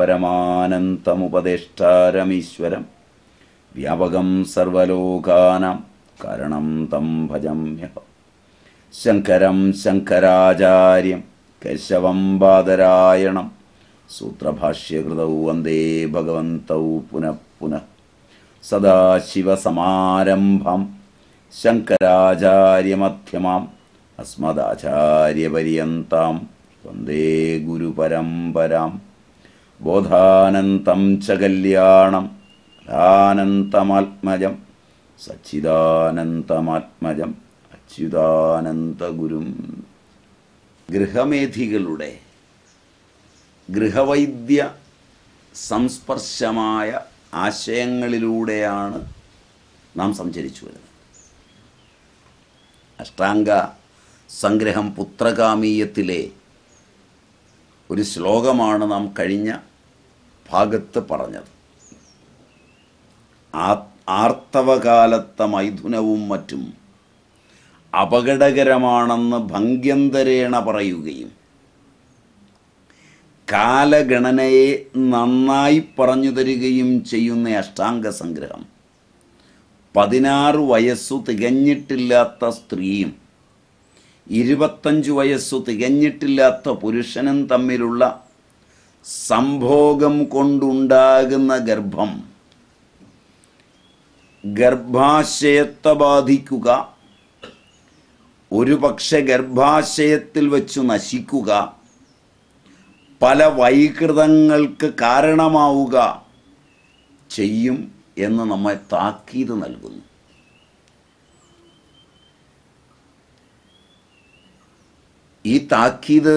പരമാനന്തമുപദേഷ്ടാരമീശ്വരം വ്യാപകം സർവലോകാനാം കാരണം തം ഭജമ്യഹം ശങ്കരം ശങ്കരാചാര്യം കേശവം ബാദരായണം സൂത്രഭാഷ്യകൃതൗ വന്ദേ ഭഗവന്തൗ പുനഃ പുനഃ സദാശിവസമാരംഭം ശങ്കരാചാര്യമധ്യമാം അസ്മദാചാര്യപര്യന്താം വന്ദേ ഗുരുപരമ്പരാം ബോധാനന്തം ച കല്യാണം ലാനന്തമാത്മജം സച്ചിദാനന്തമാത്മജം അച്യുതാനന്തഗുരും ഗൃഹമേധികളുടെ ഗൃഹവൈദ്യ സംസ്പർശമായ ആശയങ്ങളിലൂടെയാണ് നാം സഞ്ചരിച്ചു വരുന്നത് അഷ്ടാംഗ സംഗ്രഹം പുത്രകാമീയത്തിലെ ഒരു ശ്ലോകമാണ് നാം കഴിഞ്ഞ ഭാഗത്ത് പറഞ്ഞത് ആ ആർത്തവകാലത്തെ മൈഥുനവും മറ്റും അപകടകരമാണെന്ന് ഭംഗ്യന്തരേണ പറയുകയും കാലഗണനയെ നന്നായി പറഞ്ഞു തരികയും ചെയ്യുന്ന അഷ്ടാംഗ സംഗ്രഹം പതിനാറ് വയസ്സു തികഞ്ഞിട്ടില്ലാത്ത സ്ത്രീയും ഇരുപത്തഞ്ച് വയസ്സു തികഞ്ഞിട്ടില്ലാത്ത പുരുഷനും തമ്മിലുള്ള സംഭോഗം കൊണ്ടുണ്ടാകുന്ന ഗർഭം ഗർഭാശയത്തെ ബാധിക്കുക ഒരു പക്ഷെ ഗർഭാശയത്തിൽ വച്ചു നശിക്കുക പല വൈകൃതങ്ങൾക്ക് കാരണമാവുക ചെയ്യും എന്ന് നമ്മെ താക്കീത് നൽകുന്നു ഈ താക്കീത്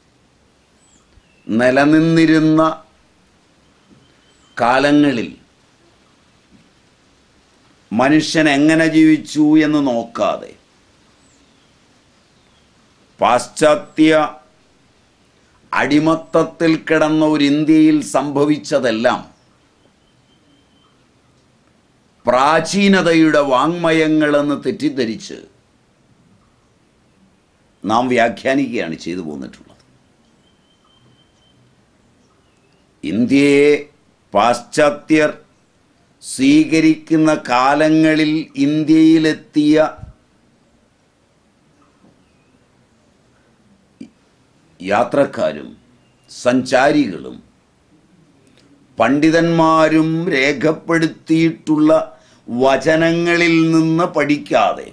നിലനിന്നിരുന്ന കാലങ്ങളിൽ മനുഷ്യൻ എങ്ങനെ ജീവിച്ചു എന്ന് നോക്കാതെ പാശ്ചാത്യ അടിമത്തത്തിൽ കിടന്ന ഒരു ഇന്ത്യയിൽ സംഭവിച്ചതെല്ലാം പ്രാചീനതയുടെ വാങ്മയങ്ങളെന്ന് തെറ്റിദ്ധരിച്ച് നാം വ്യാഖ്യാനിക്കുകയാണ് ചെയ്തു പോന്നിട്ടുള്ളത് ഇന്ത്യയെ പാശ്ചാത്യർ സ്വീകരിക്കുന്ന കാലങ്ങളിൽ ഇന്ത്യയിലെത്തിയ യാത്രക്കാരും സഞ്ചാരികളും പണ്ഡിതന്മാരും രേഖപ്പെടുത്തിയിട്ടുള്ള വചനങ്ങളിൽ നിന്ന് പഠിക്കാതെ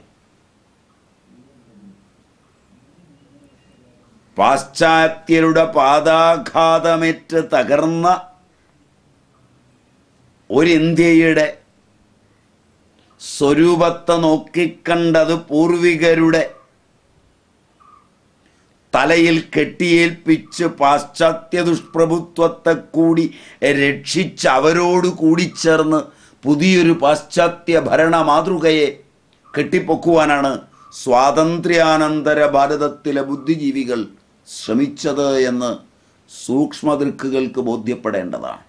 പാശ്ചാത്യരുടെ പാതാഘാതമേറ്റ് തകർന്ന ഒരു ഇന്ത്യയുടെ സ്വരൂപത്തെ നോക്കിക്കണ്ടത് പൂർവികരുടെ തലയിൽ കെട്ടിയേൽപ്പിച്ച് പാശ്ചാത്യ ദുഷ്പ്രഭുത്വത്തെ കൂടി രക്ഷിച്ച് അവരോട് കൂടിച്ചേർന്ന് പുതിയൊരു പാശ്ചാത്യ ഭരണ മാതൃകയെ കെട്ടിപ്പൊക്കുവാനാണ് സ്വാതന്ത്ര്യാനന്തര ഭാരതത്തിലെ ബുദ്ധിജീവികൾ ശ്രമിച്ചത് എന്ന് സൂക്ഷ്മദൃക്കുകൾക്ക് ബോധ്യപ്പെടേണ്ടതാണ്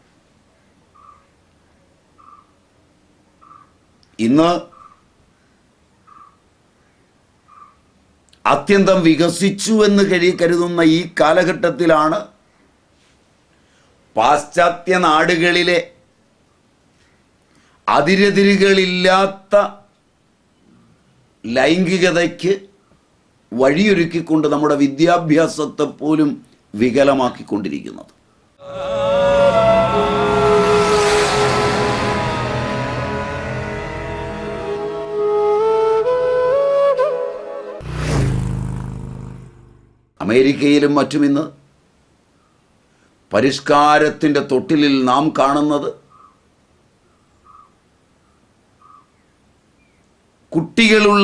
ഇന്ന് അത്യന്തം വികസിച്ചു എന്ന് കഴി കരുതുന്ന ഈ കാലഘട്ടത്തിലാണ് പാശ്ചാത്യ നാടുകളിലെ അതിരെതിരുകളില്ലാത്ത ലൈംഗികതയ്ക്ക് വഴിയൊരുക്കിക്കൊണ്ട് നമ്മുടെ വിദ്യാഭ്യാസത്തെ പോലും വികലമാക്കിക്കൊണ്ടിരിക്കുന്നത് അമേരിക്കയിലും മറ്റും ഇന്ന് പരിഷ്കാരത്തിൻ്റെ തൊട്ടിലിൽ നാം കാണുന്നത് കുട്ടികളുള്ള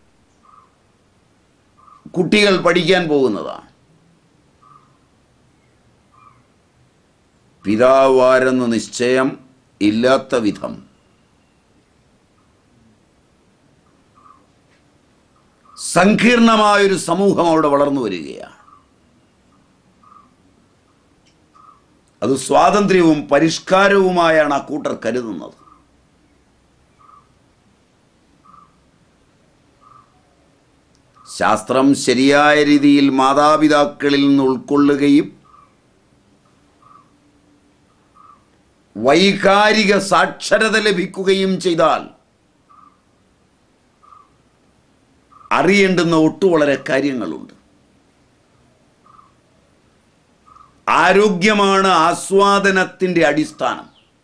കുട്ടികൾ പഠിക്കാൻ പോകുന്നതാണ് പിതാവാരെന്ന് നിശ്ചയം ഇല്ലാത്ത വിധം സങ്കീർണമായൊരു സമൂഹം അവിടെ വളർന്നു വരികയാണ് അത് സ്വാതന്ത്ര്യവും പരിഷ്കാരവുമായാണ് ആ കൂട്ടർ കരുതുന്നത് ശാസ്ത്രം ശരിയായ രീതിയിൽ മാതാപിതാക്കളിൽ നിന്ന് ഉൾക്കൊള്ളുകയും വൈകാരിക സാക്ഷരത ലഭിക്കുകയും ചെയ്താൽ അറിയേണ്ടുന്ന ഒട്ടു വളരെ കാര്യങ്ങളുണ്ട് ആരോഗ്യമാണ് ആസ്വാദനത്തിൻ്റെ അടിസ്ഥാനം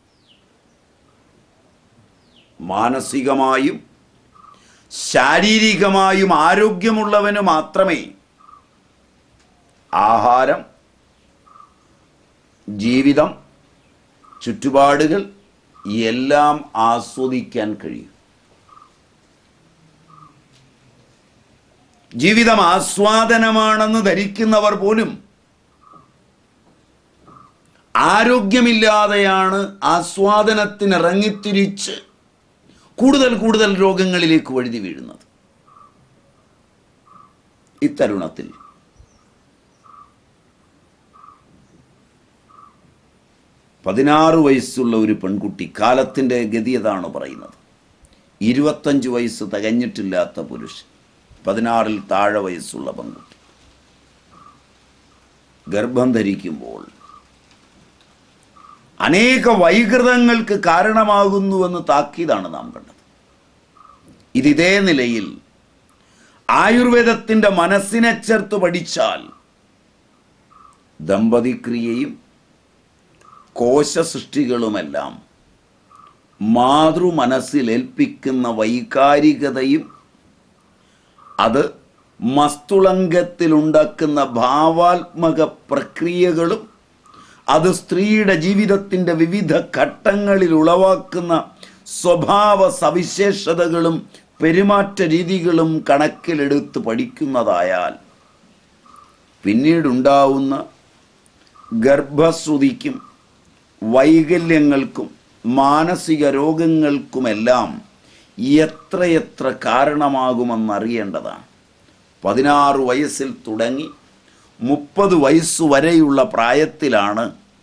മാനസികമായും ശാരീരികമായും ആരോഗ്യമുള്ളവന് മാത്രമേ ആഹാരം ജീവിതം ചുറ്റുപാടുകൾ എല്ലാം ആസ്വദിക്കാൻ കഴിയും ജീവിതം ആസ്വാദനമാണെന്ന് ധരിക്കുന്നവർ പോലും ആരോഗ്യമില്ലാതെയാണ് ആസ്വാദനത്തിന് ഇറങ്ങിത്തിരിച്ച് കൂടുതൽ കൂടുതൽ രോഗങ്ങളിലേക്ക് വഴുതി വീഴുന്നത് ഇത്തരുണത്തിൽ പതിനാറ് വയസ്സുള്ള ഒരു പെൺകുട്ടി കാലത്തിൻ്റെ ഗതി അതാണ് പറയുന്നത് ഇരുപത്തഞ്ച് വയസ്സ് തികഞ്ഞിട്ടില്ലാത്ത പുരുഷൻ പതിനാറിൽ താഴെ വയസ്സുള്ള പെൺകുട്ടി ഗർഭം ധരിക്കുമ്പോൾ അനേക വൈകൃതങ്ങൾക്ക് കാരണമാകുന്നുവെന്ന് താക്കീതാണ് നാം കണ്ടത് ഇതിതേ നിലയിൽ ആയുർവേദത്തിൻ്റെ മനസ്സിനെ ചേർത്ത് പഠിച്ചാൽ ദമ്പതിക്രിയയും കോശസൃഷ്ടികളുമെല്ലാം മാതൃ മനസ്സിലേൽപ്പിക്കുന്ന വൈകാരികതയും അത് മസ്തുളങ്കത്തിലുണ്ടാക്കുന്ന ഭാവാത്മക പ്രക്രിയകളും അത് സ്ത്രീയുടെ ജീവിതത്തിൻ്റെ വിവിധ ഘട്ടങ്ങളിൽ ഉളവാക്കുന്ന സ്വഭാവ സവിശേഷതകളും പെരുമാറ്റ രീതികളും കണക്കിലെടുത്ത് പഠിക്കുന്നതായാൽ പിന്നീടുണ്ടാവുന്ന ഗർഭശ്രുതിക്കും വൈകല്യങ്ങൾക്കും മാനസിക രോഗങ്ങൾക്കുമെല്ലാം എത്രയെത്ര കാരണമാകുമെന്നറിയേണ്ടതാണ് പതിനാറ് വയസ്സിൽ തുടങ്ങി മുപ്പത് വയസ്സു വരെയുള്ള പ്രായത്തിലാണ്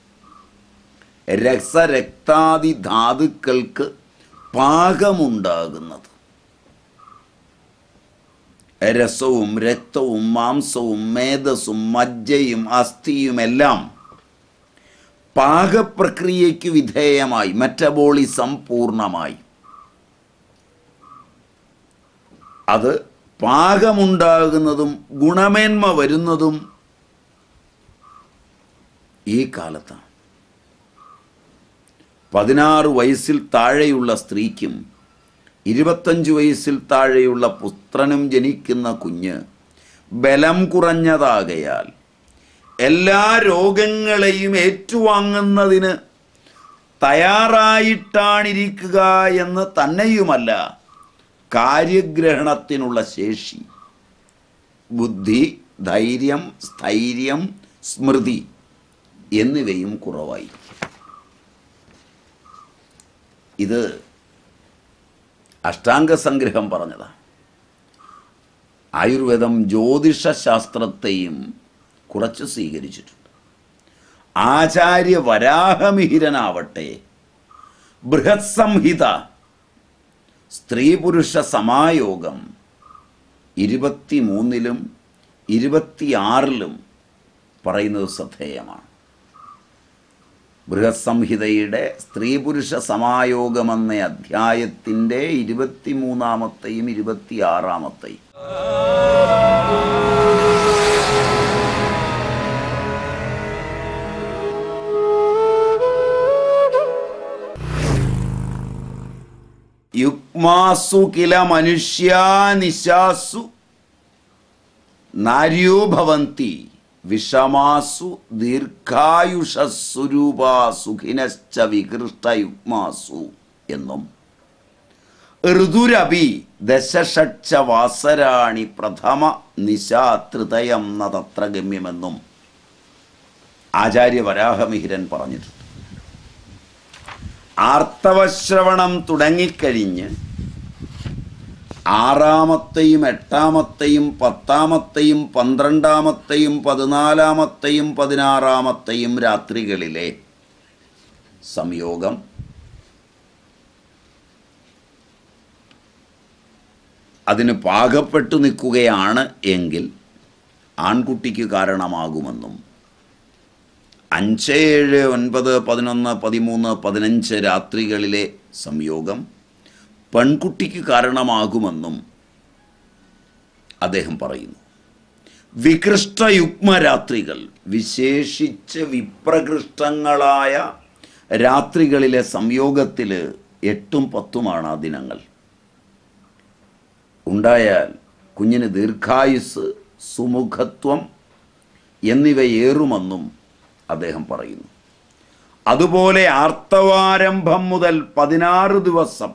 രക്തരക്താദി ധാതുക്കൾക്ക് പാകമുണ്ടാകുന്നത് രസവും രക്തവും മാംസവും മേധസ്സും മജ്ജയും അസ്ഥിയുമെല്ലാം പാകപ്രക്രിയയ്ക്ക് വിധേയമായി മെറ്റബോളിസം പൂർണ്ണമായി അത് പാകമുണ്ടാകുന്നതും ഗുണമേന്മ വരുന്നതും ഈ കാലത്താണ് പതിനാറ് വയസ്സിൽ താഴെയുള്ള സ്ത്രീക്കും ഇരുപത്തഞ്ച് വയസ്സിൽ താഴെയുള്ള പുത്രനും ജനിക്കുന്ന കുഞ്ഞ് ബലം കുറഞ്ഞതാകയാൽ എല്ലാ രോഗങ്ങളെയും ഏറ്റുവാങ്ങുന്നതിന് തയ്യാറായിട്ടാണിരിക്കുക എന്ന് തന്നെയുമല്ല കാര്യഗ്രഹണത്തിനുള്ള ശേഷി ബുദ്ധി ധൈര്യം സ്ഥൈര്യം സ്മൃതി എന്നിവയും കുറവായി ഇത് അഷ്ടാംഗ സംഗ്രഹം പറഞ്ഞതാണ് ആയുർവേദം ജ്യോതിഷ ശാസ്ത്രത്തെയും കുറച്ച് സ്വീകരിച്ചിട്ടുണ്ട് ആചാര്യ വരാഹമിഹിരനാവട്ടെ ബൃഹത് സംഹിത സ്ത്രീ പുരുഷ സമായോഗം ഇരുപത്തിമൂന്നിലും ഇരുപത്തിയാറിലും പറയുന്നത് ശ്രദ്ധേയമാണ് ബൃഹത് സംഹിതയുടെ സ്ത്രീ പുരുഷ സമായോഗമെന്ന അധ്യായത്തിൻ്റെ ഇരുപത്തിമൂന്നാമത്തെയും ഇരുപത്തിയാറാമത്തെയും യുഗ്മാസു കില മനുഷ്യാനിശാസു നാര്യോ ഭവന്തി വിഷമാസു ദീർഘായുഷസ്വരൂപാ സുഖിനശ്ച വികൃഷ്ടയുഗ്മാസു എന്നും ഋതുരപി ദശഷക്ഷ വാസരാണി പ്രഥമ നിശാതൃതയം നതത്ര ഗമ്യമെന്നും ആചാര്യ വരാഹമിഹിരൻ പറഞ്ഞിട്ടുണ്ട് ആർത്തവശ്രവണം തുടങ്ങിക്കഴിഞ്ഞ് ആറാമത്തെയും എട്ടാമത്തെയും പത്താമത്തെയും പന്ത്രണ്ടാമത്തെയും പതിനാലാമത്തെയും പതിനാറാമത്തെയും രാത്രികളിലെ സംയോഗം അതിന് പാകപ്പെട്ടു നിൽക്കുകയാണ് എങ്കിൽ ആൺകുട്ടിക്ക് കാരണമാകുമെന്നും അഞ്ച് ഏഴ് ഒൻപത് പതിനൊന്ന് പതിമൂന്ന് പതിനഞ്ച് രാത്രികളിലെ സംയോഗം പെൺകുട്ടിക്ക് കാരണമാകുമെന്നും അദ്ദേഹം പറയുന്നു വികൃഷ്ട യുഗ്മരാത്രികൾ വിശേഷിച്ച് വിപ്രകൃഷ്ടങ്ങളായ രാത്രികളിലെ സംയോഗത്തിൽ എട്ടും പത്തുമാണ് ആ ദിനങ്ങൾ ഉണ്ടായാൽ കുഞ്ഞിന് ദീർഘായുസ് സുമുഖത്വം എന്നിവയേറുമെന്നും അദ്ദേഹം പറയുന്നു അതുപോലെ ആർത്തവാരംഭം മുതൽ പതിനാറ് ദിവസം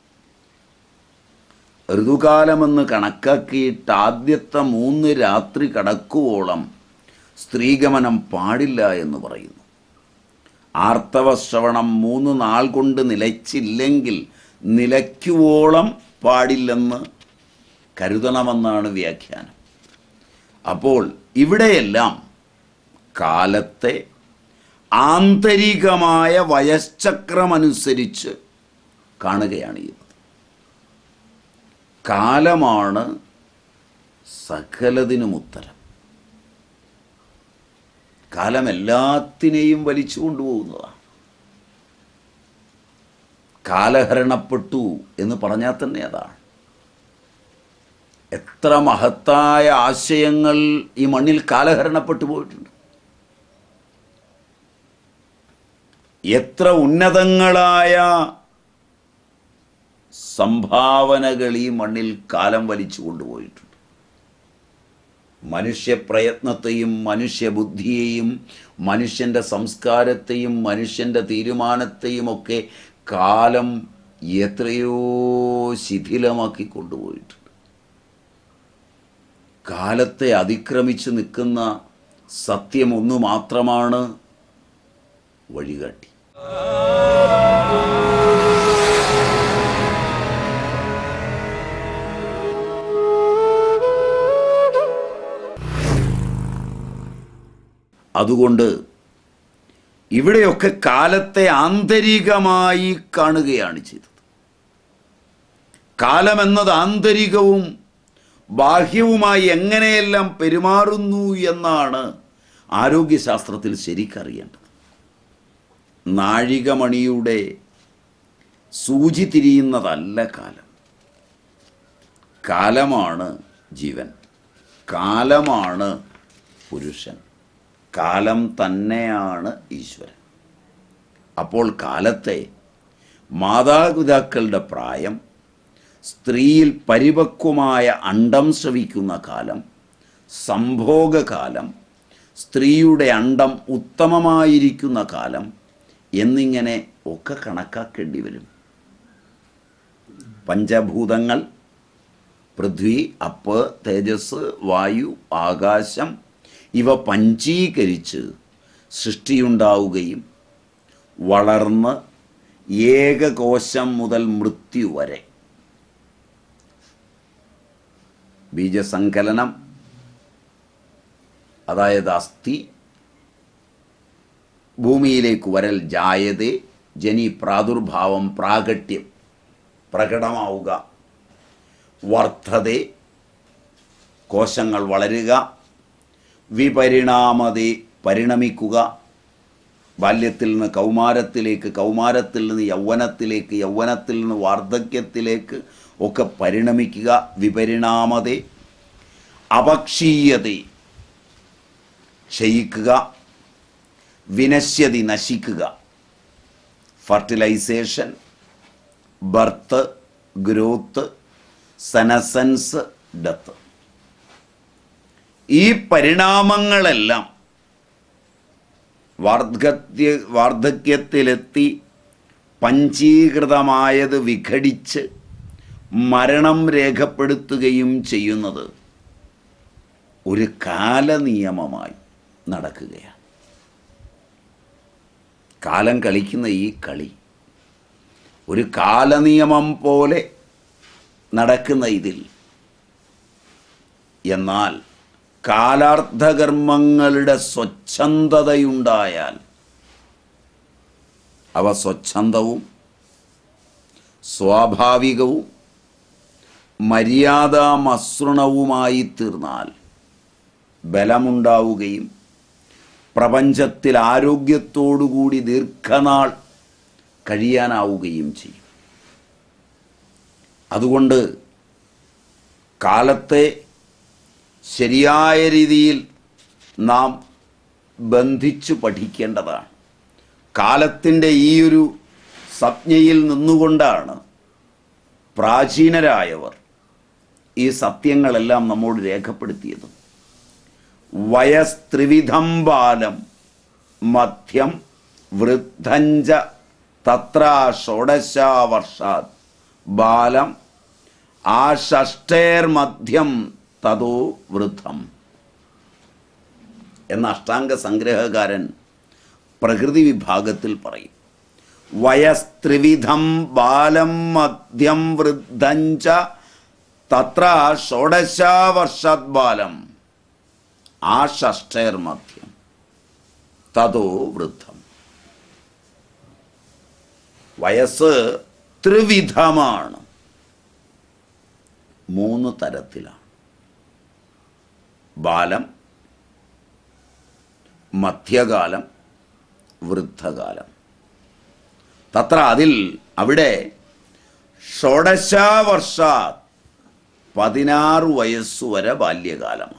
ഋതുകാലമെന്ന് കണക്കാക്കിയിട്ട് ആദ്യത്തെ മൂന്ന് രാത്രി കടക്കുവോളം സ്ത്രീഗമനം പാടില്ല എന്ന് പറയുന്നു ആർത്തവ ശ്രവണം മൂന്ന് നാൾ കൊണ്ട് നിലച്ചില്ലെങ്കിൽ നിലയ്ക്കുവോളം പാടില്ലെന്ന് കരുതണമെന്നാണ് വ്യാഖ്യാനം അപ്പോൾ ഇവിടെയെല്ലാം കാലത്തെ ആന്തരികമായ വയശ്ചക്രമനുസരിച്ച് കാണുകയാണ് ചെയ്യുന്നത് കാലമാണ് സകലതിനും ഉത്തരം കാലം എല്ലാത്തിനെയും വലിച്ചു കൊണ്ടുപോകുന്നതാണ് കാലഹരണപ്പെട്ടു എന്ന് പറഞ്ഞാൽ തന്നെ അതാണ് എത്ര മഹത്തായ ആശയങ്ങൾ ഈ മണ്ണിൽ കാലഹരണപ്പെട്ടു പോയിട്ടുണ്ട് എത്ര ഉന്നതങ്ങളായ സംഭാവനകൾ ഈ മണ്ണിൽ കാലം വലിച്ചു കൊണ്ടുപോയിട്ടുണ്ട് മനുഷ്യപ്രയത്നത്തെയും മനുഷ്യബുദ്ധിയെയും മനുഷ്യൻ്റെ സംസ്കാരത്തെയും മനുഷ്യൻ്റെ തീരുമാനത്തെയും ഒക്കെ കാലം എത്രയോ ശിഥിലമാക്കി കൊണ്ടുപോയിട്ടുണ്ട് കാലത്തെ അതിക്രമിച്ച് നിൽക്കുന്ന സത്യം ഒന്നു മാത്രമാണ് വഴികാട്ടി അതുകൊണ്ട് ഇവിടെയൊക്കെ കാലത്തെ ആന്തരികമായി കാണുകയാണ് ചെയ്തത് കാലമെന്നത് ആന്തരികവും ബാഹ്യവുമായി എങ്ങനെയെല്ലാം പെരുമാറുന്നു എന്നാണ് ആരോഗ്യശാസ്ത്രത്തിൽ ശരിക്കറിയേണ്ടത് നാഴികമണിയുടെ സൂചി തിരിയുന്നതല്ല കാലം കാലമാണ് ജീവൻ കാലമാണ് പുരുഷൻ കാലം തന്നെയാണ് ഈശ്വരൻ അപ്പോൾ കാലത്തെ മാതാപിതാക്കളുടെ പ്രായം സ്ത്രീയിൽ പരിപക്വമായ അണ്ടം ശ്രവിക്കുന്ന കാലം സംഭോഗകാലം സ്ത്രീയുടെ അണ്ടം ഉത്തമമായിരിക്കുന്ന കാലം എന്നിങ്ങനെ ഒക്കെ കണക്കാക്കേണ്ടി വരും പഞ്ചഭൂതങ്ങൾ പൃഥ്വി അപ്പ് തേജസ് വായു ആകാശം ഇവ പഞ്ചീകരിച്ച് സൃഷ്ടിയുണ്ടാവുകയും വളർന്ന് ഏകകോശം മുതൽ മൃത്യു വരെ ബീജസങ്കലനം അതായത് അസ്ഥി ഭൂമിയിലേക്ക് വരൽ ജായതേ ജനി പ്രാദുർഭാവം പ്രാഗട്യം പ്രകടമാവുക വർദ്ധതേ കോശങ്ങൾ വളരുക വിപരിണാമതേ പരിണമിക്കുക ബാല്യത്തിൽ നിന്ന് കൗമാരത്തിലേക്ക് കൗമാരത്തിൽ നിന്ന് യൗവനത്തിലേക്ക് യൗവനത്തിൽ നിന്ന് വാർദ്ധക്യത്തിലേക്ക് ഒക്കെ പരിണമിക്കുക വിപരിണാമതേ അപക്ഷീയതേ ക്ഷയിക്കുക വിനശ്യതി നശിക്കുക fertilisation birth growth senescence death ഈ പരിണാമങ്ങളെല്ലാം വാർദ്ധക്യ വാർദ്ധക്യത്തിലെത്തി പഞ്ചീകൃതമായത് വിഘടിച്ച് മരണം രേഖപ്പെടുത്തുകയും ചെയ്യുന്നത് ഒരു കാലനിയമമായി നടക്കുകയാണ് കാലം കളിക്കുന്ന ഈ കളി ഒരു കാലനിയമം പോലെ നടക്കുന്ന ഇതിൽ എന്നാൽ കാലാർത്ഥകർമ്മങ്ങളുടെ സ്വച്ഛന്തതയുണ്ടായാൽ അവ സ്വച്ഛന്തവും സ്വാഭാവികവും മര്യാദാമസൃണവുമായി തീർന്നാൽ ബലമുണ്ടാവുകയും പ്രപഞ്ചത്തിൽ ആരോഗ്യത്തോടുകൂടി ദീർഘനാൾ കഴിയാനാവുകയും ചെയ്യും അതുകൊണ്ട് കാലത്തെ ശരിയായ രീതിയിൽ നാം ബന്ധിച്ചു പഠിക്കേണ്ടതാണ് കാലത്തിൻ്റെ ഈ ഒരു സംജ്ഞയിൽ നിന്നുകൊണ്ടാണ് പ്രാചീനരായവർ ഈ സത്യങ്ങളെല്ലാം നമ്മോട് രേഖപ്പെടുത്തിയത് വയസ്ത്രിവിധം ബാലം മധ്യം വൃദ്ധഞ്ച തത്ര ഷോഡശാവർഷാത് ബാലം ആ ഷഷ്ടേർ മധ്യം തതോ വൃദ്ധം എന്ന അഷ്ടാംഗ സംഗ്രഹകാരൻ പ്രകൃതി വിഭാഗത്തിൽ പറയും വയസ്ത്രിവിധം ബാലം മധ്യം വൃദ്ധഞ്ച തത്ര ഷോഡശാവർഷാത് ബാലം ആ ഷഷ്ടേർ മധ്യം തതോ വൃദ്ധം വയസ്സ് ത്രിവിധമാണ് മൂന്ന് തരത്തിലാണ് ബാലം മധ്യകാലം വൃദ്ധകാലം തത്ര അതിൽ അവിടെ ഷോഡശാവർഷ പതിനാറ് വയസ്സുവരെ ബാല്യകാലമാണ്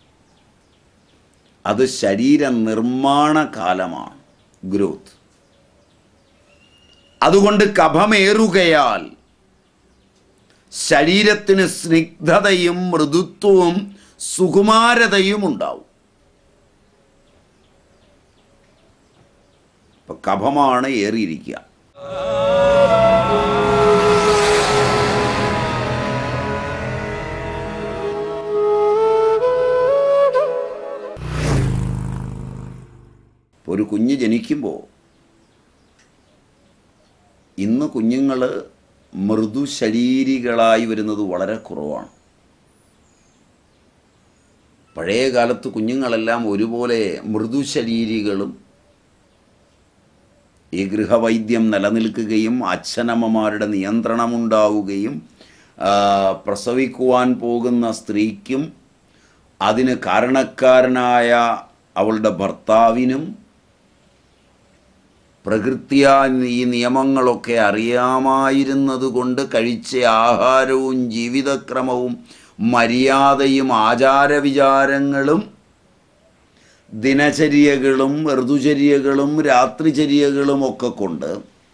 അത് ശരീര നിർമ്മാണ കാലമാണ് ഗ്രോത്ത് അതുകൊണ്ട് കഫമേറുകയാൽ ശരീരത്തിന് സ്നിഗ്ധതയും മൃദുത്വവും സുകുമാരതയും ഉണ്ടാവും ഇപ്പൊ കഫമാണ് ഏറിയിരിക്കുക ഇപ്പൊ ഒരു കുഞ്ഞ് ജനിക്കുമ്പോൾ ഇന്ന് കുഞ്ഞുങ്ങൾ മൃദു ശരീരികളായി വരുന്നത് വളരെ കുറവാണ് പഴയ കാലത്ത് കുഞ്ഞുങ്ങളെല്ലാം ഒരുപോലെ മൃദു ശരീരികളും ഈ ഗൃഹവൈദ്യം നിലനിൽക്കുകയും അച്ഛനമ്മമാരുടെ നിയന്ത്രണമുണ്ടാവുകയും ആ, പ്രസവിക്കുവാൻ പോകുന്ന സ്ത്രീക്കും അതിന് കാരണക്കാരനായ അവളുടെ ഭർത്താവിനും പ്രകൃത്യാ ഈ നിയമങ്ങളൊക്കെ അറിയാമായിരുന്നത് കൊണ്ട് കഴിച്ച ആഹാരവും ജീവിതക്രമവും മര്യാദയും ആചാരവിചാരങ്ങളും ദിനചര്യകളും ഋതുചര്യകളും രാത്രിചര്യകളും ഒക്കെ കൊണ്ട്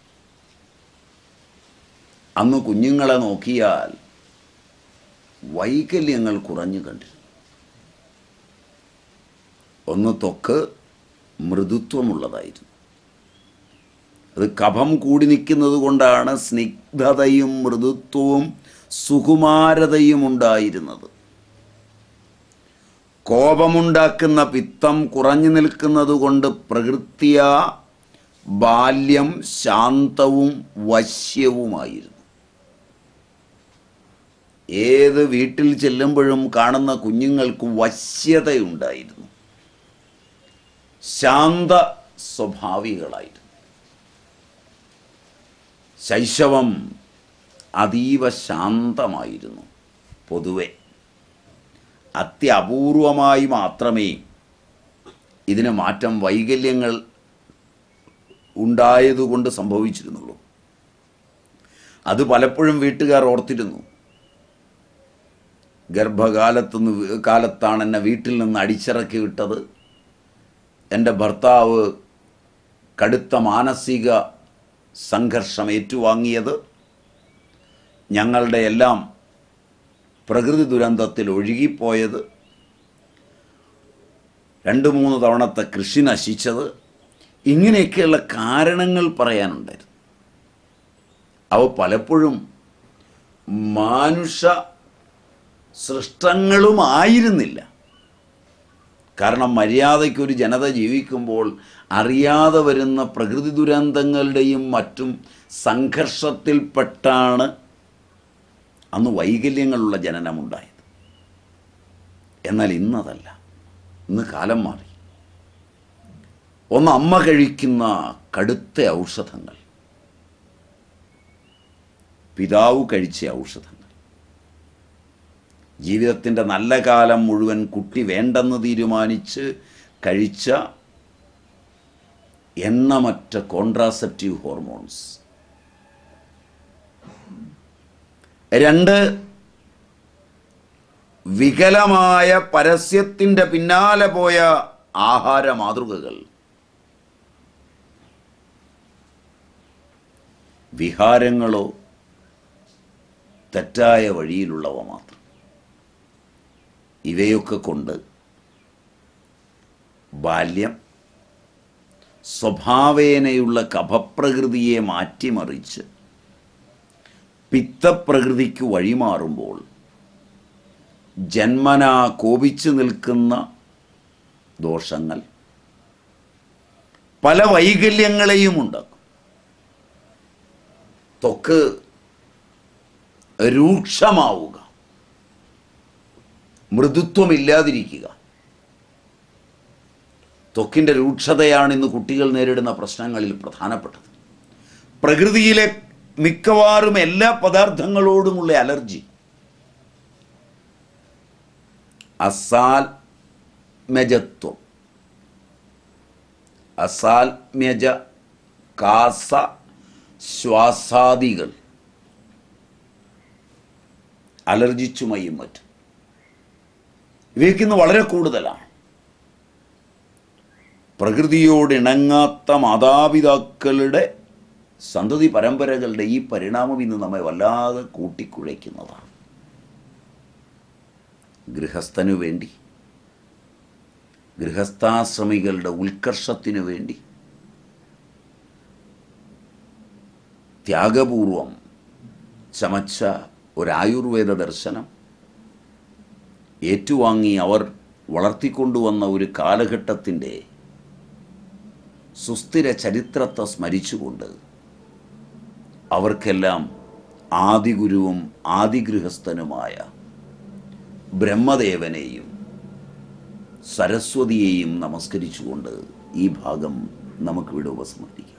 അന്ന് കുഞ്ഞുങ്ങളെ നോക്കിയാൽ വൈകല്യങ്ങൾ കുറഞ്ഞു കണ്ടിരുന്നു ഒന്ന് ത്വക്ക് മൃദുത്വമുള്ളതായിരുന്നു അത് കഫം കൂടി നിൽക്കുന്നത് കൊണ്ടാണ് സ്നിഗ്ധതയും മൃദുത്വവും സുകുമാരതയും ഉണ്ടായിരുന്നത് കോപമുണ്ടാക്കുന്ന പിത്തം കുറഞ്ഞു നിൽക്കുന്നത് കൊണ്ട് പ്രകൃത്യ ബാല്യം ശാന്തവും വശ്യവുമായിരുന്നു ഏത് വീട്ടിൽ ചെല്ലുമ്പോഴും കാണുന്ന കുഞ്ഞുങ്ങൾക്ക് വശ്യതയുണ്ടായിരുന്നു ശാന്ത സ്വഭാവികളായിരുന്നു ശൈശവം അതീവ ശാന്തമായിരുന്നു പൊതുവെ അത്യപൂർവമായി മാത്രമേ ഇതിന് മാറ്റം വൈകല്യങ്ങൾ ഉണ്ടായതുകൊണ്ട് സംഭവിച്ചിരുന്നുള്ളൂ അത് പലപ്പോഴും വീട്ടുകാർ ഓർത്തിരുന്നു ഗർഭകാലത്തുനിന്ന് കാലത്താണ് എന്നെ വീട്ടിൽ നിന്ന് അടിച്ചിറക്കി വിട്ടത് എൻ്റെ ഭർത്താവ് കടുത്ത മാനസിക സംഘർഷം ഏറ്റുവാങ്ങിയത് ഞങ്ങളുടെ എല്ലാം പ്രകൃതി ദുരന്തത്തിൽ ഒഴുകിപ്പോയത് രണ്ട് മൂന്ന് തവണത്തെ കൃഷി നശിച്ചത് ഇങ്ങനെയൊക്കെയുള്ള കാരണങ്ങൾ പറയാനുണ്ടായിരുന്നു അവ പലപ്പോഴും മാനുഷ സൃഷ്ടങ്ങളുമായിരുന്നില്ല കാരണം മര്യാദയ്ക്കൊരു ജനത ജീവിക്കുമ്പോൾ അറിയാതെ വരുന്ന പ്രകൃതി ദുരന്തങ്ങളുടെയും മറ്റും സംഘർഷത്തിൽപ്പെട്ടാണ് അന്ന് വൈകല്യങ്ങളുള്ള ജനനമുണ്ടായത് എന്നാൽ ഇന്നതല്ല ഇന്ന് കാലം മാറി ഒന്ന് അമ്മ കഴിക്കുന്ന കടുത്ത ഔഷധങ്ങൾ പിതാവ് കഴിച്ച ഔഷധങ്ങൾ ജീവിതത്തിൻ്റെ നല്ല കാലം മുഴുവൻ കുട്ടി വേണ്ടെന്ന് തീരുമാനിച്ച് കഴിച്ച എണ്ണമറ്റ കോൺട്രാസെപ്റ്റീവ് ഹോർമോൺസ് രണ്ട് വികലമായ പരസ്യത്തിൻ്റെ പിന്നാലെ പോയ ആഹാര മാതൃകകൾ വിഹാരങ്ങളോ തെറ്റായ വഴിയിലുള്ളവ മാത്രം ഇവയൊക്കെ കൊണ്ട് ബാല്യം സ്വഭാവേനയുള്ള കഫപ്രകൃതിയെ മാറ്റിമറിച്ച് പിത്തപ്രകൃതിക്ക് വഴിമാറുമ്പോൾ ജന്മന കോപിച്ചു നിൽക്കുന്ന ദോഷങ്ങൾ പല വൈകല്യങ്ങളെയും ഉണ്ടാക്കും ത്വക്ക് രൂക്ഷമാവുക മൃദുത്വമില്ലാതിരിക്കുക ത്വക്കിൻ്റെ രൂക്ഷതയാണ് ഇന്ന് കുട്ടികൾ നേരിടുന്ന പ്രശ്നങ്ങളിൽ പ്രധാനപ്പെട്ടത് പ്രകൃതിയിലെ മിക്കവാറും എല്ലാ പദാർത്ഥങ്ങളോടുമുള്ള അലർജി അസാൽമ്യജത്വം അസാൽമ്യജ കാസ ശ്വാസാദികൾ അലർജി ചുമയും മറ്റും ഇവയ്ക്ക് ഇന്ന് വളരെ കൂടുതലാണ് പ്രകൃതിയോടിണങ്ങാത്ത മാതാപിതാക്കളുടെ സന്തതി പരമ്പരകളുടെ ഈ പരിണാമം ഇന്ന് നമ്മെ വല്ലാതെ കൂട്ടിക്കുഴയ്ക്കുന്നതാണ് ഗൃഹസ്ഥനു വേണ്ടി ഗൃഹസ്ഥാശ്രമികളുടെ ഉത്കർഷത്തിനു വേണ്ടി ത്യാഗപൂർവം ചമച്ച ഒരായുർവേദ ദർശനം ഏറ്റുവാങ്ങി അവർ വളർത്തിക്കൊണ്ടുവന്ന ഒരു കാലഘട്ടത്തിൻ്റെ സുസ്ഥിര ചരിത്രത്തെ സ്മരിച്ചുകൊണ്ട് അവർക്കെല്ലാം ആദിഗുരുവും ആദിഗൃഹസ്ഥനുമായ ബ്രഹ്മദേവനെയും സരസ്വതിയെയും നമസ്കരിച്ചുകൊണ്ട് ഈ ഭാഗം നമുക്കിവിടെ ഉപസംഹരിക്കാം